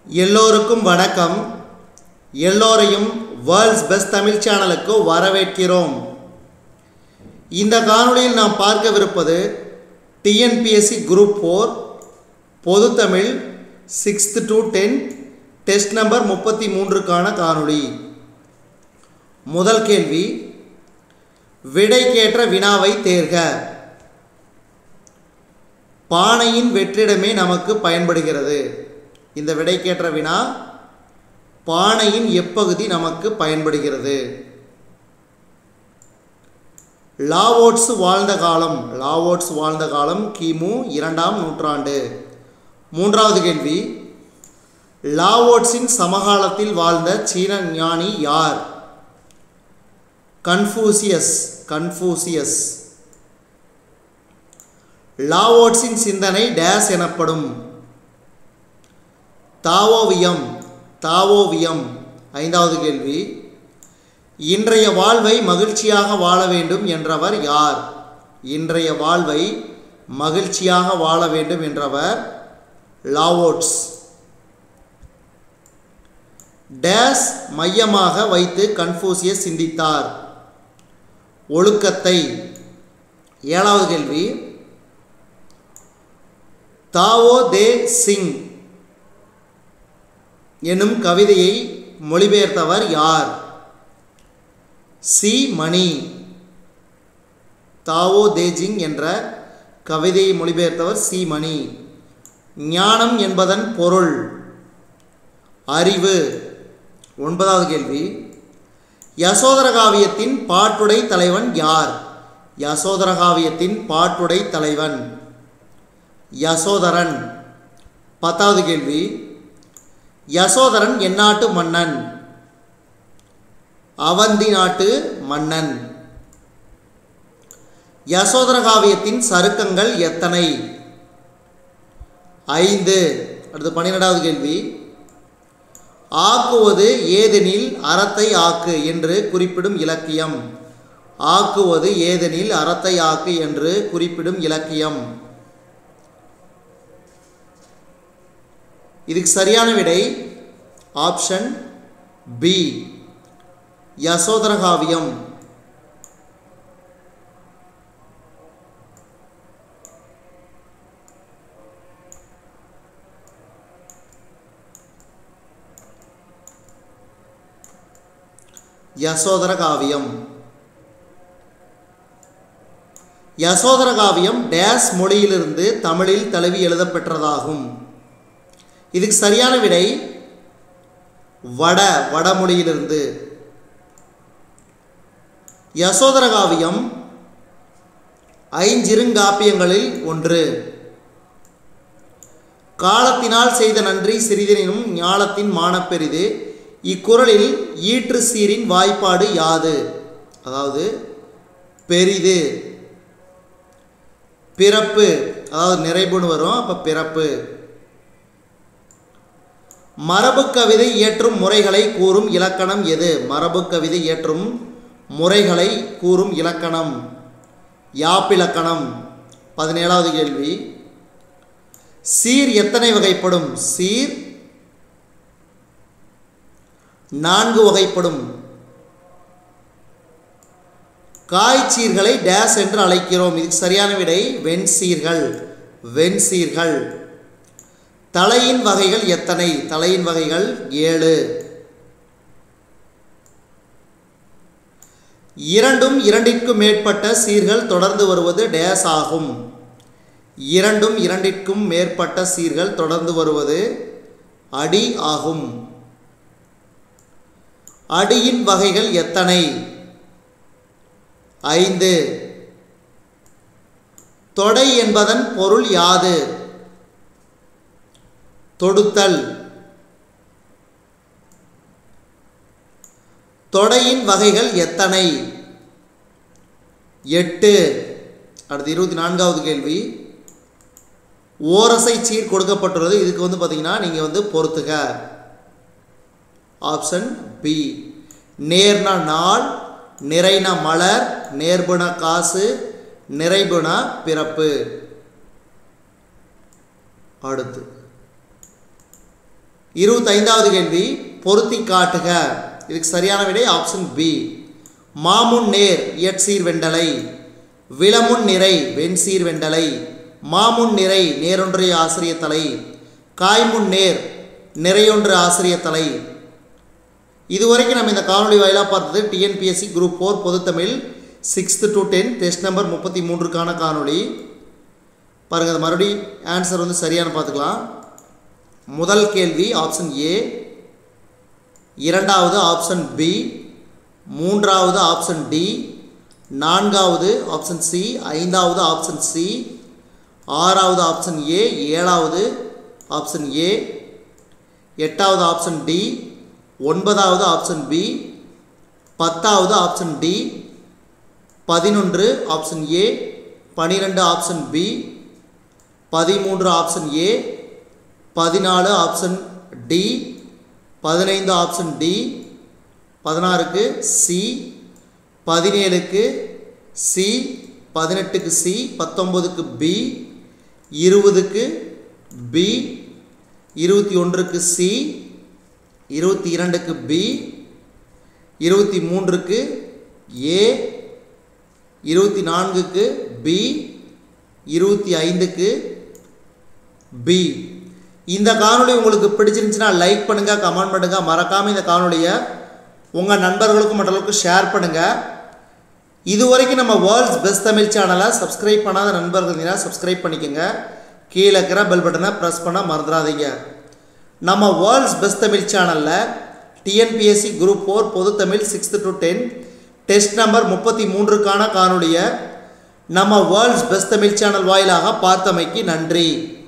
எல்லோருக்கும் வணக்கம் எல்லோரையும் வேர்ல்ட்ஸ் பெஸ்ட் தமிழ் சேனலுக்கு வரவேற்கிறோம் இந்த காணொளியில் நாம் பார்க்கவிருப்பது டிஎன்பிஎஸ்சி குரூப் ஃபோர் பொதுத்தமிழ் sixth to ten test number முப்பத்தி மூன்றுக்கான காணொளி முதல் கேள்வி விடைக்கேற்ற வினாவை தேர்க பானையின் வெற்றிடமே நமக்கு பயன்படுகிறது இந்த விடைக்கேற்ற வினா பானையின் எப்பகுதி நமக்கு பயன்படுகிறது லாவோட்ஸ் வாழ்ந்த காலம் லாவோட்ஸ் வாழ்ந்த காலம் கிமு இரண்டாம் நூற்றாண்டு மூன்றாவது கேள்வி லாவோட்ஸின் சமகாலத்தில் வாழ்ந்த சீன ஞானி யார் கன்ஃபூசியஸ் கன்ஃபூசியஸ் லாவோட்ஸின் சிந்தனை டேஸ் எனப்படும் தாவோவியம் தாவோவியம் ஐந்தாவது கேள்வி இன்றைய வாழ்வை மகிழ்ச்சியாக வாழ வேண்டும் என்றவர் யார் இன்றைய வாழ்வை மகிழ்ச்சியாக வாழ வேண்டும் என்றவர் லாவோட்ஸ் டேஸ் மையமாக வைத்து கன்ஃபூசியஸ் சிந்தித்தார் ஒழுக்கத்தை ஏழாவது கேள்வி தாவோ தே சிங் எனும் கவிதையை மொழிபெயர்த்தவர் யார் சி மணி தாவோ தேஜிங் என்ற கவிதையை மொழிபெயர்த்தவர் சி மணி ஞானம் என்பதன் பொருள் அறிவு ஒன்பதாவது கேள்வி யசோதர காவியத்தின் பாட்டுடை தலைவன் யார் யசோதர காவியத்தின் பாட்டுடை தலைவன் யசோதரன் பத்தாவது கேள்வி யசோதரன் எந்நாட்டு மன்னன் அவந்தி நாட்டு மன்னன் யசோதர காவியத்தின் சருக்கங்கள் எத்தனை ஐந்து அடுத்து பன்னிரெண்டாவது கேள்வி ஆக்குவது ஏதெனில் அறத்தை ஆக்கு என்று குறிப்பிடும் இலக்கியம் ஆக்குவது ஏதெனில் அறத்தை ஆக்கு என்று குறிப்பிடும் இலக்கியம் இதுக்கு சரியான விடை ஆப்ஷன் பி யசோதர காவியம் யசோதர காவியம் யசோதர காவியம் டேஸ் மொழியிலிருந்து தமிழில் தழுவி எழுதப்பெற்றதாகும் இதுக்கு சரியான விடை வட வடமொழியிலிருந்து யசோதர காவியம் ஐஞ்சிருங்காப்பியங்களில் ஒன்று காலத்தினால் செய்த நன்றி சிறிதெனினும் ஞாலத்தின் மானப்பெரிது இக்குறளில் ஈற்று சீரின் வாய்ப்பாடு யாது அதாவது பெரிது பிறப்பு அதாவது நிறைவுன்னு வரும் அப்போ பிறப்பு மரபு கவிதை இயற்றும் முறைகளை கூறும் இலக்கணம் எது மரபு கவிதை இயற்றும் முறைகளை கூறும் இலக்கணம் யாப்பிலக்கணம் பதினேழாவது கேள்வி சீர் எத்தனை வகைப்படும் சீர் நான்கு வகைப்படும் காய்ச்சீர்களை டேஸ் என்று அழைக்கிறோம் இதுக்கு சரியான விடை வெண்சீர்கள் வெண்சீர்கள் தலையின் வகைகள் எத்தனை தலையின் வகைகள் ஏழு இரண்டும் இரண்டிற்கும் மேற்பட்ட சீர்கள் தொடர்ந்து வருவது டேஸ் ஆகும் இரண்டும் இரண்டிற்கும் மேற்பட்ட சீர்கள் தொடர்ந்து வருவது அடி ஆகும் அடியின் வகைகள் எத்தனை ஐந்து தொடை என்பதன் பொருள் யாது தொடுத்தல் தொடையின் வகைகள் எத்தனை எட்டு அடுத்து இருபத்தி நான்காவது கேள்வி ஓரசை சீர் கொடுக்கப்பட்டுள்ளது இதுக்கு வந்து பார்த்தீங்கன்னா நீங்கள் வந்து பொறுத்துக ஆப்ஷன் பி நேர்னா நாள் நிறைன மலர் நேர்புண காசு நிறைபுண பிறப்பு அடுத்து இருபத்தைந்தாவது கேள்வி பொருத்தி காட்டுக இதுக்கு சரியான விடை ஆப்ஷன் பி மாமுன் நேர் இயற்சீர் வெண்டலை விளமுன் நிறை வெண்சீர் வெண்டலை மாமுன் நிறை நேரொன்றிய ஆசிரிய தலை காய்முன் நேர் நிறையொன்று ஆசிரிய தலை இதுவரைக்கும் நம்ம இந்த காணொளி வாயிலாக பார்த்தது டிஎன்பிஎஸ்சி குரூப் ஃபோர் பொதுத்தமிழ் sixth to ten test number முப்பத்தி மூன்றுக்கான காணொளி பாருங்கள் அது மறுபடி ஆன்சர் வந்து சரியான பார்த்துக்கலாம் முதல் கேள்வி ஆப்ஷன் ஏ இரண்டாவது ஆப்ஷன் பி மூன்றாவது ஆப்ஷன் டி நான்காவது ஆப்ஷன் சி ஐந்தாவது ஆப்ஷன் சி ஆறாவது ஆப்ஷன் ஏ ஏழாவது ஆப்ஷன் ஏ எட்டாவது ஆப்ஷன் டி ஒன்பதாவது ஆப்ஷன் பி பத்தாவது ஆப்ஷன் டி பதினொன்று ஆப்ஷன் ஏ பனிரெண்டு ஆப்ஷன் பி பதிமூன்று ஆப்ஷன் ஏ பதினாலு ஆப்ஷன் டி பதினைந்து ஆப்ஷன் டி பதினாறுக்கு சி பதினேழுக்கு சி பதினெட்டுக்கு சி பத்தொம்பதுக்கு பி இருபதுக்கு பி இருபத்தி ஒன்றுக்கு சி இருபத்தி இரண்டுக்கு பி இருபத்தி மூன்றுக்கு ஏ இருபத்தி நான்குக்கு பி இருபத்தி ஐந்துக்கு பி இந்த காணொளி உங்களுக்கு பிடிச்சிருந்துச்சுன்னா லைக் பண்ணுங்கள் கமெண்ட் பண்ணுங்கள் மறக்காமல் இந்த காணொளியை உங்கள் நண்பர்களுக்கும் மற்றவர்களுக்கும் ஷேர் பண்ணுங்கள் இது வரைக்கும் நம்ம வேர்ல்ட்ஸ் பெஸ்ட் தமிழ் சேனலை சப்ஸ்கிரைப் பண்ணாத நண்பர்கள் இருந்தீங்கன்னா சப்ஸ்கிரைப் பண்ணிக்கோங்க கீழே இருக்கிற பெல் பட்டனை ப்ரெஸ் பண்ண மறந்துடாதீங்க நம்ம வேர்ல்ட்ஸ் பெஸ்ட் தமிழ் சேனலில் டிஎன்பிஎஸ்சி குரூப் ஃபோர் பொது தமிழ் sixth to ten test number முப்பத்தி மூன்றுக்கான காணொளியை நம்ம வேர்ல்ட்ஸ் பெஸ்ட் தமிழ் சேனல் வாயிலாக பார்த்தமைக்கு நன்றி